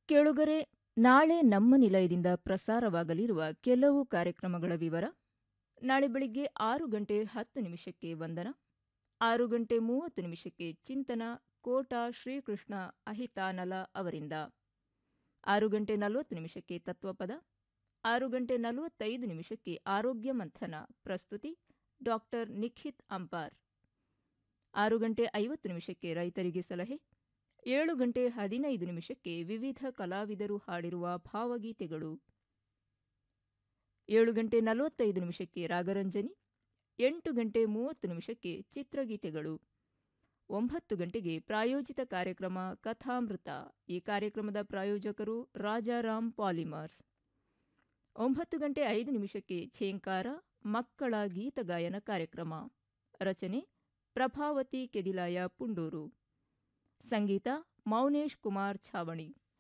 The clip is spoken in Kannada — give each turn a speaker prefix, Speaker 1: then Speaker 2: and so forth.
Speaker 1: ಕೇಳುಗರೆ ನಾಳೆ ನಮ್ಮ ನಿಲಯದಿಂದ ಪ್ರಸಾರವಾಗಲಿರುವ ಕೆಲವು ಕಾರ್ಯಕ್ರಮಗಳ ವಿವರ ನಾಳೆ ಬೆಳಿಗ್ಗೆ ಆರು ಗಂಟೆ ಹತ್ತು ನಿಮಿಷಕ್ಕೆ ವಂದನ ಆರು ಗಂಟೆ ಮೂವತ್ತು ನಿಮಿಷಕ್ಕೆ ಚಿಂತನ ಕೋಟ ಶ್ರೀಕೃಷ್ಣ ಅಹಿತಾನಲ ಅವರಿಂದ ಆರು ಗಂಟೆ ನಲವತ್ತು ನಿಮಿಷಕ್ಕೆ ತತ್ವಪದ ಆರು ಗಂಟೆ ನಲವತ್ತೈದು ನಿಮಿಷಕ್ಕೆ ಆರೋಗ್ಯ ಮಂಥನ ಪ್ರಸ್ತುತಿ ಡಾಕ್ಟರ್ ನಿಖಿತ್ ಅಂಪಾರ್ ಆರು ಗಂಟೆ ಐವತ್ತು ನಿಮಿಷಕ್ಕೆ ರೈತರಿಗೆ ಸಲಹೆ ಏಳು ಗಂಟೆ ಹದಿನೈದು ನಿಮಿಷಕ್ಕೆ ವಿವಿಧ ಕಲಾವಿದರು ಹಾಡಿರುವ ಭಾವಗೀತೆಗಳು ಏಳು ಗಂಟೆ ನಲವತ್ತೈದು ನಿಮಿಷಕ್ಕೆ ರಾಗರಂಜನಿ ಎಂಟು ಗಂಟೆ ಮೂವತ್ತು ನಿಮಿಷಕ್ಕೆ ಚಿತ್ರಗೀತೆಗಳು ಒಂಬತ್ತು ಗಂಟೆಗೆ ಪ್ರಾಯೋಜಿತ ಕಾರ್ಯಕ್ರಮ ಕಥಾಮೃತ ಈ ಕಾರ್ಯಕ್ರಮದ ಪ್ರಾಯೋಜಕರು ರಾಜಾರಾಮ್ ಪಾಲಿಮರ್ಸ್ ಒಂಬತ್ತು ಗಂಟೆ ಐದು ನಿಮಿಷಕ್ಕೆ ಛೇಂಕಾರ ಮಕ್ಕಳ ಗೀತಗಾಯನ ಕಾರ್ಯಕ್ರಮ ರಚನೆ ಪ್ರಭಾವತಿ ಕೆದಿಲಾಯ ಪುಂಡೂರು ಸಂಗೀತ ಮೌನೇಶ್ ಕುಮಾರ್ ಛಾವಣಿ